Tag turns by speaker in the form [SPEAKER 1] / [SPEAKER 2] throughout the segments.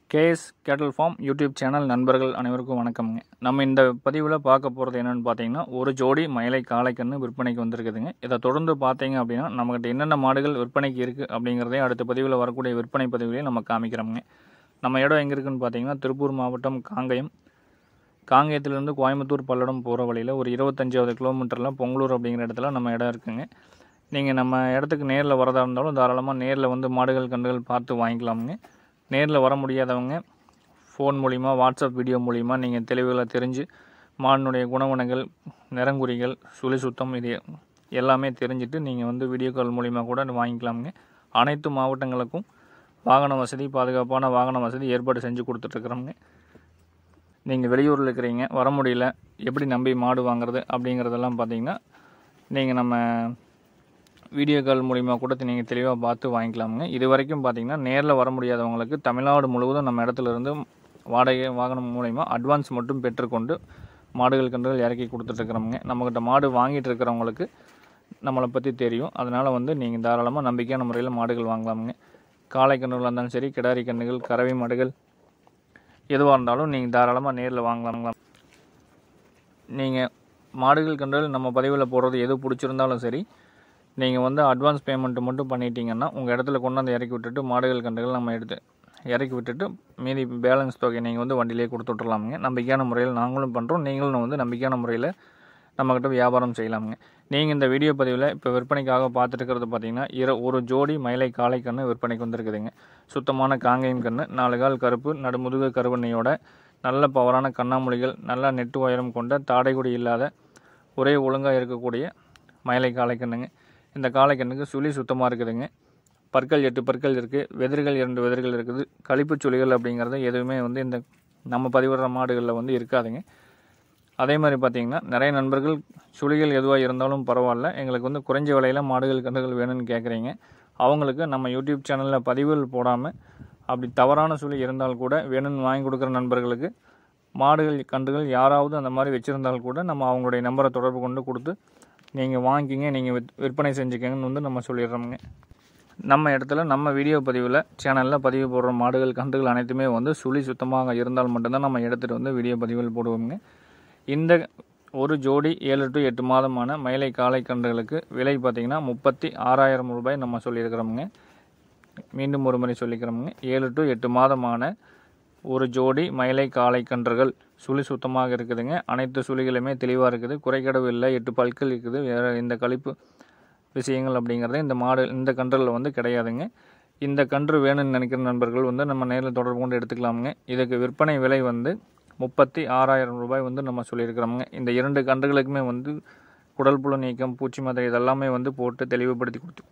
[SPEAKER 1] KS கேட்டல் form YouTube channel நண்பர்கள் அனைவருக்கும் வணக்கம்ங்க நம்ம இந்த பதிவில் பார்க்க போகிறது என்னென்னு பார்த்தீங்கன்னா ஒரு ஜோடி மயிலை காளைக்கன்று விற்பனைக்கு வந்திருக்குதுங்க இதை தொடர்ந்து பார்த்தீங்க அப்படின்னா நம்மகிட்ட என்னென்ன மாடுகள் விற்பனைக்கு இருக்குது அப்படிங்கிறதே அடுத்த பதிவில் வரக்கூடிய விற்பனை பதிவுலேயே நம்ம காமிக்கிறோம்ங்க நம்ம இடம் எங்கே இருக்குன்னு பார்த்தீங்கன்னா திருப்பூர் மாவட்டம் காங்கயம் காங்கயத்திலேருந்து கோயம்புத்தூர் பல்லடம் போகிற வழியில் ஒரு இருபத்தஞ்சாவது கிலோமீட்டரில் பொங்கலூர் அப்படிங்கிற இடத்துல நம்ம இடம் இருக்குங்க நீங்கள் நம்ம இடத்துக்கு நேரில் வரதா இருந்தாலும் தாராளமாக நேரில் வந்து மாடுகள் கன்றுகள் பார்த்து வாங்கிக்கலாமுங்க நேரில் வர முடியாதவங்க ஃபோன் மூலிமா வாட்ஸ்அப் வீடியோ மூலிமா நீங்கள் தெளிவுகளை தெரிஞ்சு மாடினுடைய குணவனங்கள் நிறங்குறிகள் சுழி சுத்தம் இது எல்லாமே தெரிஞ்சுட்டு நீங்கள் வந்து வீடியோ கால் மூலிமா கூட வாங்கிக்கலாமுங்க அனைத்து மாவட்டங்களுக்கும் வாகன வசதி பாதுகாப்பான வாகன வசதி ஏற்பாடு செஞ்சு கொடுத்துட்ருக்குறோங்க நீங்கள் வெளியூரில் இருக்கிறீங்க வர முடியல எப்படி நம்பி மாடு வாங்குறது அப்படிங்கிறதெல்லாம் பார்த்தீங்கன்னா நீங்கள் நம்ம வீடியோ கால் மூலிமா கூட நீங்கள் தெளிவாக பார்த்து வாங்கிக்கலாமுங்க இது வரைக்கும் பார்த்தீங்கன்னா நேரில் வர முடியாதவங்களுக்கு தமிழ்நாடு முழுவதும் நம்ம இடத்துல இருந்து வாடகை வாகனம் மூலிமா அட்வான்ஸ் மட்டும் பெற்றுக்கொண்டு மாடுகள் கன்றுகள் இறக்கி கொடுத்துட்ருக்குறோமுங்க நம்மக்கிட்ட மாடு வாங்கிட்டு இருக்கிறவங்களுக்கு நம்மளை பற்றி தெரியும் அதனால் வந்து நீங்கள் தாராளமாக நம்பிக்கையான முறையில் மாடுகள் வாங்கலாமுங்க காளை கன்றுகளாக இருந்தாலும் சரி கிடாரி கன்றுகள் கறவை மாடுகள் எதுவாக இருந்தாலும் நீங்கள் தாராளமாக நேரில் வாங்கலாம் நீங்கள் மாடுகள் கன்றுகள் நம்ம பதிவில் போடுறது எது பிடிச்சிருந்தாலும் சரி நீங்கள் வந்து அட்வான்ஸ் பேமெண்ட்டு மட்டும் பண்ணிட்டீங்கன்னா உங்கள் இடத்துல கொண்டாந்து இறக்கி விட்டுட்டு மாடுகள் கன்றுகள் நம்ம எடுத்து இறக்கி விட்டுட்டு மீதி பேலன்ஸ் தொகை நீங்கள் வந்து வண்டியிலே கொடுத்து விட்றலாமுங்க நம்பிக்கையான முறையில் நாங்களும் பண்ணுறோம் நீங்களும் வந்து நம்பிக்கையான முறையில் நம்மக்கிட்ட வியாபாரம் செய்யலாமுங்க நீங்கள் இந்த வீடியோ பதிவில் இப்போ விற்பனைக்காக பார்த்துட்டு இருக்கிறது பார்த்தீங்கன்னா இர ஒரு ஜோடி மயிலை காளை கன்று விற்பனைக்கு வந்திருக்குதுங்க சுத்தமான காங்கேயம் கன்று நாலு கால் கருப்பு நடுமுதுகு கருவண்ணையோட நல்ல பவரான கண்ணாமொழிகள் நல்ல நெட்டு உயரம் கொண்ட தாடைக்குடி இல்லாத ஒரே ஒழுங்காக இருக்கக்கூடிய மயிலை காளை கன்றுங்க இந்த காளைக்கண்ணுக்கு சுழி சுத்தமாக இருக்குதுங்க பற்கள் எட்டு பற்கள் இருக்குது வெதிர்கள் இரண்டு வெதிர்கள் இருக்குது கழிப்பு சுழிகள் அப்படிங்கிறது எதுவுமே வந்து இந்த நம்ம பதிவிடுற மாடுகளில் வந்து இருக்காதுங்க அதே மாதிரி பார்த்திங்கன்னா நிறைய நண்பர்கள் சுழிகள் எதுவாக இருந்தாலும் பரவாயில்ல எங்களுக்கு வந்து குறைஞ்ச விலையில் மாடுகள் கன்றுகள் வேணும்னு கேட்குறீங்க அவங்களுக்கு நம்ம யூடியூப் சேனலில் பதிவுகள் போடாமல் அப்படி தவறான சுழி இருந்தால் கூட வேணும்னு வாங்கி கொடுக்குற நண்பர்களுக்கு மாடுகள் கன்றுகள் யாராவது அந்த மாதிரி வச்சுருந்தால் கூட நம்ம அவங்களுடைய நம்பரை தொடர்பு கொண்டு கொடுத்து நீங்கள் வாங்கிக்கிங்க நீங்கள் விற் விற்பனை செஞ்சுக்கங்கன்னு வந்து நம்ம சொல்லிடுறோமுங்க நம்ம இடத்துல நம்ம வீடியோ பதிவில் சேனலில் பதிவு போடுற மாடுகள் கன்றுகள் அனைத்துமே வந்து சுழி சுத்தமாக இருந்தால் மட்டும்தான் நம்ம எடுத்துகிட்டு வந்து வீடியோ பதிவுகள் போடுவோங்க இந்த ஒரு ஜோடி ஏழு டு எட்டு மாதமான மயிலை காளை கன்றுகளுக்கு விலை பார்த்திங்கன்னா முப்பத்தி ஆறாயிரம் ரூபாய் நம்ம சொல்லியிருக்கிறோமுங்க மீண்டும் ஒரு முறை சொல்லிக்கிறோமுங்க ஏழு டு எட்டு மாதமான ஒரு ஜோடி மயிலை காளை கன்றுகள் சுழி சுத்தமாக இருக்குதுங்க அனைத்து சுழிகளுமே தெளிவாக இருக்குது குறைக்கடவு இல்லை எட்டு பல்கள் இருக்குது வேறு இந்த கழிப்பு விஷயங்கள் அப்படிங்கிறது இந்த மாடு இந்த கன்றுகளில் வந்து கிடையாதுங்க இந்த கன்று வேணும்னு நினைக்கிற நண்பர்கள் வந்து நம்ம நேரில் தொடர்பு கொண்டு எடுத்துக்கலாமுங்க இதுக்கு விற்பனை விலை வந்து முப்பத்தி ஆறாயிரம் ரூபாய் வந்து நம்ம சொல்லியிருக்கிறோமுங்க இந்த இரண்டு கன்றுகளுக்குமே வந்து குடல் புழு நீக்கம் பூச்சி மதை இதெல்லாமே வந்து போட்டு தெளிவுபடுத்தி கொடுத்து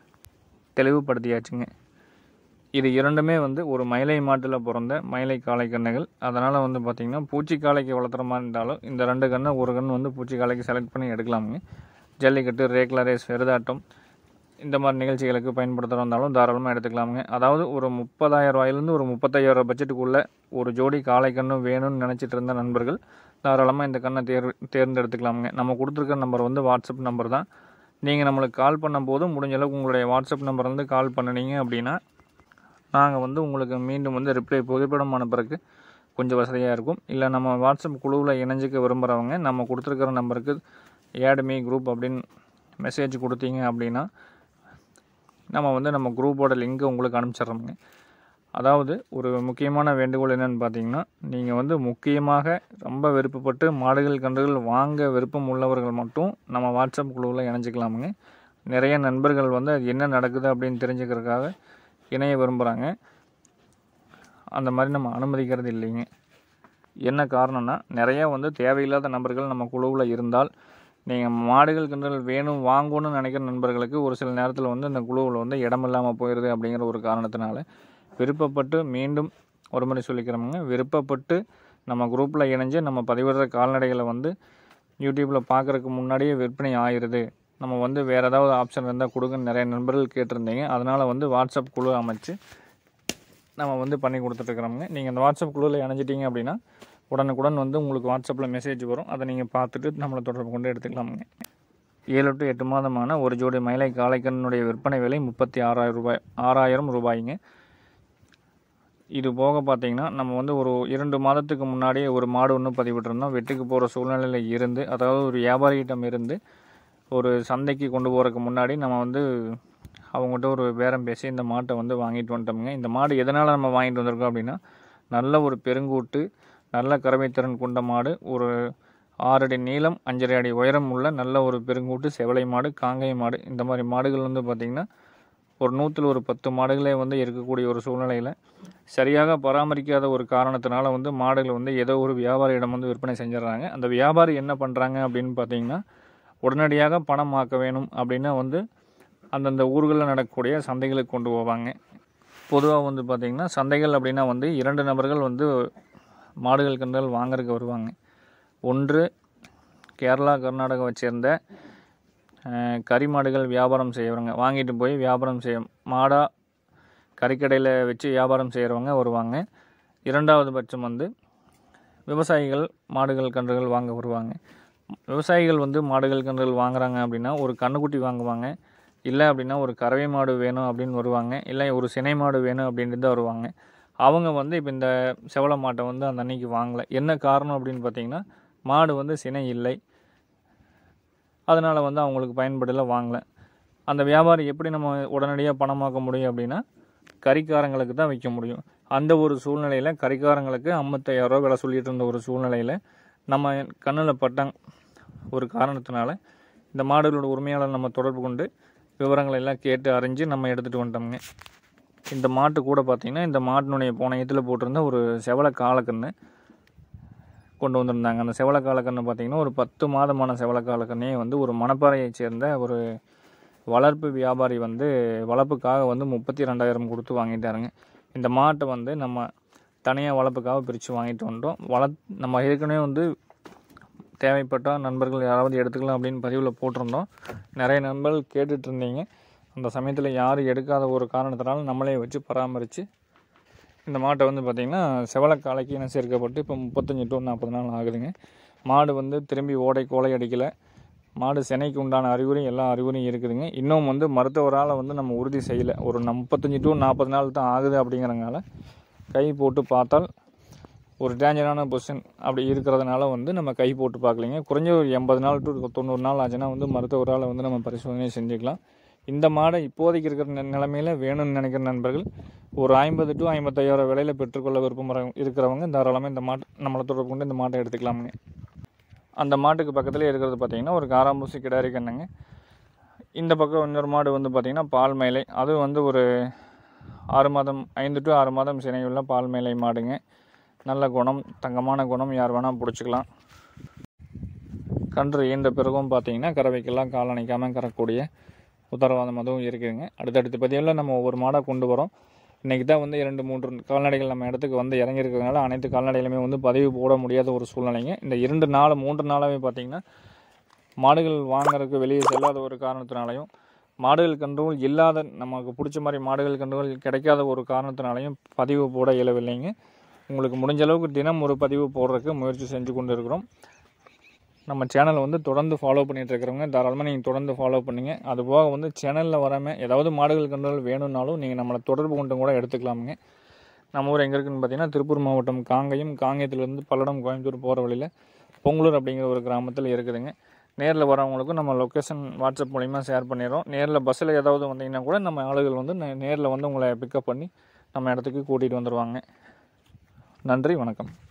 [SPEAKER 1] தெளிவுபடுத்தியாச்சுங்க இது இரண்டுமே வந்து ஒரு மயிலை மாட்டில் பிறந்த மயிலை காளை கன்றுகள் அதனால் வந்து பார்த்திங்கன்னா பூச்சி காளைக்கு வளர்த்துற மாதிரி இருந்தாலும் இந்த ரெண்டு கன்று ஒரு கன்று வந்து பூச்சி காளைக்கு செலக்ட் பண்ணி எடுக்கலாமுங்க ஜல்லிக்கட்டு ரேக்லா ரேஸ் வெறுதாட்டம் இந்த மாதிரி நிகழ்ச்சிகளுக்கு பயன்படுத்துகிறதா இருந்தாலும் தாராளமாக எடுத்துக்கலாமுங்க அதாவது ஒரு முப்பதாயிரம் ரூபாயிலேருந்து ஒரு முப்பத்தாயிரம் பட்ஜெட்டுக்குள்ளே ஒரு ஜோடி காளை கன்று வேணும்னு நினச்சிட்டு இருந்த நண்பர்கள் தாராளமாக இந்த கண்ணை தேர் தேர்ந்தெடுத்துக்கலாமுங்க நம்ம கொடுத்துருக்க நம்பர் வந்து வாட்ஸ்அப் நம்பர் தான் நீங்கள் நம்மளுக்கு கால் பண்ணும்போது முடிஞ்ச அளவுக்கு உங்களுடைய வாட்ஸ்அப் நம்பர்லேருந்து கால் பண்ணினீங்க அப்படின்னா நாங்கள் வந்து உங்களுக்கு மீண்டும் வந்து ரிப்ளை புகைப்படம் அனுப்புறதுக்கு கொஞ்சம் வசதியாக இருக்கும் இல்லை நம்ம வாட்ஸ்அப் குழுவில் இணைஞ்சிக்க விரும்புகிறவங்க நம்ம கொடுத்துருக்கிற நம்பருக்கு ஏடுமி குரூப் அப்படின்னு மெசேஜ் கொடுத்தீங்க அப்படின்னா நம்ம வந்து நம்ம குரூப்போட லிங்க்கை உங்களுக்கு அனுப்பிச்சிட்றோமுங்க அதாவது ஒரு முக்கியமான வேண்டுகோள் என்னென்னு பார்த்தீங்கன்னா நீங்கள் வந்து முக்கியமாக ரொம்ப விருப்பப்பட்டு மாடுகள் கன்றுகள் வாங்க விருப்பம் உள்ளவர்கள் மட்டும் நம்ம வாட்ஸ்அப் குழுவில் இணைஞ்சிக்கலாமுங்க நிறைய நண்பர்கள் வந்து அது என்ன நடக்குது அப்படின்னு தெரிஞ்சுக்கிறதுக்காக இணைய விரும்புகிறாங்க அந்த மாதிரி நம்ம அனுமதிக்கிறது இல்லைங்க என்ன காரணம்னா நிறையா வந்து தேவையில்லாத நபர்கள் நம்ம குழுவில் இருந்தால் நீங்கள் மாடுகள் கன்றுகள் வேணும் வாங்கணும்னு நினைக்கிற நண்பர்களுக்கு ஒரு சில நேரத்தில் வந்து இந்த குழுவில் வந்து இடம் இல்லாமல் போயிடுது அப்படிங்கிற ஒரு காரணத்தினால விருப்பப்பட்டு மீண்டும் ஒரு முறை சொல்லிக்கிறோமுங்க விருப்பப்பட்டு நம்ம குரூப்பில் இணைஞ்சு நம்ம பதிவிடுற கால்நடைகளை வந்து யூடியூப்பில் பார்க்குறதுக்கு முன்னாடியே விற்பனை ஆயிடுது நம்ம வந்து வேறு ஏதாவது ஆப்ஷன் இருந்தால் கொடுங்கன்னு நிறைய நண்பர்கள் கேட்டிருந்தீங்க அதனால் வந்து வாட்ஸ்அப் குழு அமைச்சு நம்ம வந்து பண்ணி கொடுத்துட்ருக்குறோமுங்க நீங்கள் அந்த வாட்ஸ்அப் குழுவில் இணைஞ்சிட்டிங்க அப்படின்னா உடனுக்குடன் வந்து உங்களுக்கு வாட்ஸ்அப்பில் மெசேஜ் வரும் அதை நீங்கள் பார்த்துட்டு நம்மளை தொடர்பு கொண்டு எடுத்துக்கலாமுங்க ஏழு டு எட்டு மாதமான ஒரு ஜோடி மயிலை காளைக்கண்ணுடைய விற்பனை விலை முப்பத்தி ஆறாயிரம் ரூபாய் ஆறாயிரம் ரூபாய்ங்க இது போக பார்த்தீங்கன்னா நம்ம வந்து ஒரு இரண்டு மாதத்துக்கு முன்னாடியே ஒரு மாடு ஒன்று பதிவிட்டிருந்தோம் வெட்டுக்கு போகிற சூழ்நிலையில் இருந்து அதாவது ஒரு வியாபாரியிடம் இருந்து ஒரு சந்தைக்கு கொண்டு போகிறதுக்கு முன்னாடி நம்ம வந்து அவங்ககிட்ட ஒரு பேரம் பேசி இந்த மாட்டை வந்து வாங்கிட்டு வந்துட்டோமுங்க இந்த மாடு எதனால் நம்ம வாங்கிட்டு வந்திருக்கோம் அப்படின்னா நல்ல ஒரு பெருங்கூட்டு நல்ல கறவைத்திறன் கொண்ட மாடு ஒரு ஆறடி நீளம் அஞ்சரை அடி உயரம் உள்ள நல்ல ஒரு பெருங்கூட்டு செவலை மாடு காங்கை மாடு இந்த மாதிரி மாடுகள் வந்து பார்த்திங்கன்னா ஒரு நூற்றில் ஒரு பத்து மாடுகளே வந்து இருக்கக்கூடிய ஒரு சூழ்நிலையில் சரியாக பராமரிக்காத ஒரு காரணத்தினால வந்து மாடுகள் வந்து ஏதோ ஒரு வியாபாரியிடம் வந்து விற்பனை செஞ்சிடறாங்க அந்த வியாபாரி என்ன பண்ணுறாங்க அப்படின்னு பார்த்தீங்கன்னா உடனடியாக பணம் ஆக்க வேணும் அப்படின்னா வந்து அந்தந்த ஊர்களில் நடக்கக்கூடிய சந்தைகளுக்கு கொண்டு போவாங்க பொதுவாக வந்து பார்த்திங்கன்னா சந்தைகள் அப்படின்னா வந்து இரண்டு நபர்கள் வந்து மாடுகள் கன்றுகள் வாங்குறதுக்கு வருவாங்க ஒன்று கேரளா கர்நாடகாவை சேர்ந்த அஹ், கறி மாடுகள் வியாபாரம் செய்கிறவங்க வாங்கிட்டு போய் வியாபாரம் செய்ய மாடாக கறிக்கடையில் வச்சு வியாபாரம் செய்கிறவங்க வருவாங்க இரண்டாவது பட்சம் வந்து விவசாயிகள் மாடுகள் கன்றுகள் வாங்க வருவாங்க விவசாயிகள் வந்து மாடுகள் கன்றுகள் வாங்குறாங்க அப்படின்னா ஒரு கண்ணுக்குட்டி வாங்குவாங்க இல்லை அப்படின்னா ஒரு கறவை மாடு வேணும் அப்படின்னு வருவாங்க இல்லை ஒரு சினை மாடு வேணும் அப்படின்ட்டு தான் வருவாங்க அவங்க வந்து இப்போ இந்த செவல மாட்டை வந்து அந்த அன்னைக்கு வாங்கலை என்ன காரணம் அப்படின்னு பார்த்தீங்கன்னா மாடு வந்து சினை இல்லை அதனால் வந்து அவங்களுக்கு பயன்படல வாங்கலை அந்த வியாபாரி எப்படி நம்ம உடனடியாக பணமாக்க முடியும் அப்படின்னா கறிக்காரங்களுக்கு தான் விற்க முடியும் அந்த ஒரு சூழ்நிலையில் கறிக்காரங்களுக்கு ஐம்பத்தாயிரரூவா விலை சொல்லிட்டு இருந்த ஒரு சூழ்நிலையில் நம்ம கண்ணில் பட்டாங்க ஒரு காரணத்தினால இந்த மாடுகளோட உரிமையாளர் நம்ம தொடர்பு கொண்டு விவரங்களை எல்லாம் கேட்டு அறிஞ்சு நம்ம எடுத்துகிட்டு வந்துட்டோம்ங்க இந்த மாட்டு கூட பார்த்திங்கன்னா இந்த மாட்டினுடைய போன இதில் போட்டிருந்த ஒரு செவல காலக்கன்று கொண்டு வந்திருந்தாங்க அந்த செவல காலக்கன்று பார்த்திங்கன்னா ஒரு பத்து மாதமான செவல காலக்கண்ணையே வந்து ஒரு மணப்பாறையைச் சேர்ந்த ஒரு வளர்ப்பு வியாபாரி வந்து வளர்ப்புக்காக வந்து முப்பத்தி ரெண்டாயிரம் கொடுத்து வாங்கிட்டாருங்க இந்த மாட்டை வந்து நம்ம தனியாக வளர்ப்புக்காக பிரித்து வாங்கிட்டு வந்துட்டோம் வள நம்ம ஏற்கனவே வந்து தேவைப்பட்டால் நண்பர்கள் யாராவது எடுத்துக்கலாம் அப்படின்னு பதிவில் போட்டிருந்தோம் நிறைய நண்பர்கள் கேட்டுட்டு இருந்தீங்க அந்த சமயத்தில் யாரும் எடுக்காத ஒரு காரணத்தினால நம்மளே வச்சு பராமரித்து இந்த மாட்டை வந்து பார்த்திங்கன்னா செவலக்காலைக்கு இனம் சேர்க்கப்பட்டு இப்போ முப்பத்தஞ்சு டு நாற்பது நாள் ஆகுதுங்க மாடு வந்து திரும்பி ஓடை கோலை அடிக்கலை மாடு சினைக்கு உண்டான அறிகுறி எல்லா அறிகுறியும் இருக்குதுங்க இன்னும் வந்து மருத்துவரால் வந்து நம்ம உறுதி செய்யலை ஒரு நம் முப்பத்தஞ்சு டு நாற்பது நாள் தான் ஆகுது அப்படிங்கிறனால கை போட்டு பார்த்தால் ஒரு டேஞ்சரான பொசிஷன் அப்படி இருக்கிறதுனால வந்து நம்ம கை போட்டு பார்க்கலைங்க குறைஞ்ச ஒரு எண்பது நாள் டு தொண்ணூறு நாள் ஆச்சுன்னா வந்து மருத்துவரால் வந்து நம்ம பரிசோதனை செஞ்சுக்கலாம் இந்த மாடை இப்போதைக்கு இருக்கிற நி- நிலைமையில வேணும்னு நினைக்கிற நண்பர்கள் ஒரு ஐம்பது டு ஐம்பத்தையாயிரம் விலையில் பெற்றுக்கொள்ள விருப்பம் இருக்கிறவங்க தாராளமாக இந்த மாட்டு நம்மளை தொடர்பு கொண்டு இந்த மாட்டை எடுத்துக்கலாமுங்க அந்த மாட்டுக்கு பக்கத்துலேயே இருக்கிறது பார்த்தீங்கன்னா ஒரு காராம்பூசி கிடாரி கண்ணுங்க இந்த பக்கம் இன்னொரு மாடு வந்து பார்த்திங்கன்னா பால் மேலை அது வந்து ஒரு ஆறு மாதம் ஐந்து டு ஆறு மாதம் சினையுள்ள பால் மேலை மாடுங்க நல்ல குணம் தங்கமான குணம் யார் வேணால் பிடிச்சிக்கலாம் கன்று ஈன்ற பிறகும் பார்த்தீங்கன்னா கறவைக்கெல்லாம் கால் அணைக்காமல் கறக்கூடிய உத்தரவாதம் அதுவும் இருக்குதுங்க அடுத்தடுத்த பதிவில் நம்ம ஒவ்வொரு மாடாக கொண்டு வரோம் இன்றைக்கி தான் வந்து இரண்டு மூன்று கால்நடைகள் நம்ம இடத்துக்கு வந்து இறங்கியிருக்கிறதுனால அனைத்து கால்நடைகளுமே வந்து பதிவு போட முடியாத ஒரு சூழ்நிலைங்க இந்த இரண்டு நாள் மூன்று நாளாகவே பார்த்தீங்கன்னா மாடுகள் வாங்குறதுக்கு வெளியே செல்லாத ஒரு காரணத்தினாலையும் மாடுகள் கன்றுகள் இல்லாத நமக்கு பிடிச்ச மாதிரி மாடுகள் கன்றுகள் கிடைக்காத ஒரு காரணத்தினாலையும் பதிவு போட இயலவில்லைங்க உங்களுக்கு முடிஞ்ச அளவுக்கு தினம் ஒரு பதிவு போடுறதுக்கு முயற்சி செஞ்சு கொண்டு இருக்கிறோம் நம்ம சேனலை வந்து தொடர்ந்து ஃபாலோ பண்ணிட்டு இருக்கிறவங்க தாராளமாக நீங்கள் தொடர்ந்து ஃபாலோ பண்ணுங்க அது போக வந்து சேனலில் வராமல் ஏதாவது மாடுகள் கன்றுகள் வேணும்னாலும் நீங்கள் நம்மளை தொடர்பு கொண்டு கூட எடுத்துக்கலாமுங்க நம்ம ஊர் எங்கே இருக்குன்னு பார்த்தீங்கன்னா திருப்பூர் மாவட்டம் காங்கயம் காங்கயத்துலேருந்து பல்லடம் கோயம்புத்தூர் போகிற வழியில் பொங்கலூர் அப்படிங்கிற ஒரு கிராமத்தில் இருக்குதுங்க நேரில் வரவங்களுக்கும் நம்ம லொக்கேஷன் வாட்ஸ்அப் மூலிமா ஷேர் பண்ணிடுறோம் நேரில் பஸ்ஸில் ஏதாவது வந்தீங்கன்னா கூட நம்ம ஆளுகள் வந்து நேரில் வந்து உங்களை பிக்கப் பண்ணி நம்ம இடத்துக்கு கூட்டிகிட்டு வந்துடுவாங்க நன்றி வணக்கம்